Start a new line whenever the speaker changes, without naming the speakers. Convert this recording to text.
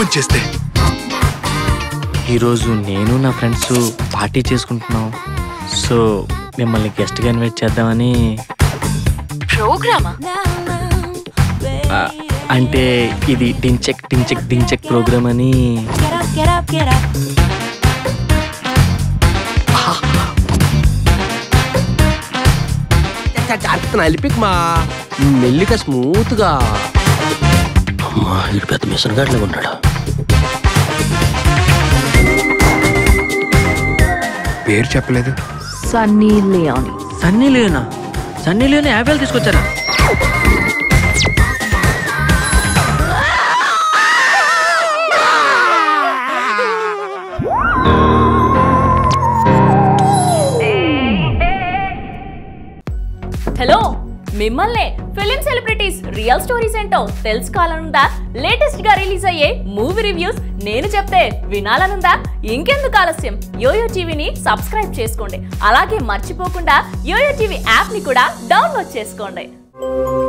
పని చేస్తే
ఈరోజు నేను నా ఫ్రెండ్స్ పార్టీ చేసుకుంటున్నాం సో మిమ్మల్ని గెస్ట్గా ఇన్వైట్ చేద్దామని
ప్రోగ్రామా
ఆ, అంటే ఇది డించెక్ డించెక్ డించెక్ ప్రోగ్రామ్ అని
అంత నలిపిక్ మా మెల్లిగా స్మూత్ గా
అమ్మా వీడు పెద్ద మిషన్ గాడిలో ఉన్నాడు
పేరు చెప్పలేదు
సన్నీ లియోని
సన్నీ లేనా సన్నీ లేని యాభై తీసుకొచ్చారా
హలో మిమ్మల్నే ఫిలిం సెలబ్రిటీస్ రియల్ స్టోరీస్ ఏంటో తెలుసుకోవాలనుందా లేటెస్ట్ గా రిలీజ్ అయ్యే మూవీ రివ్యూస్ నేను చెప్తే వినాలనుందా ఇంకెందుకు ఆలస్యం యోయో టీవీని సబ్స్క్రైబ్ చేసుకోండి అలాగే మర్చిపోకుండా యోయో టీవీ యాప్ ని కూడా డౌన్లోడ్ చేసుకోండి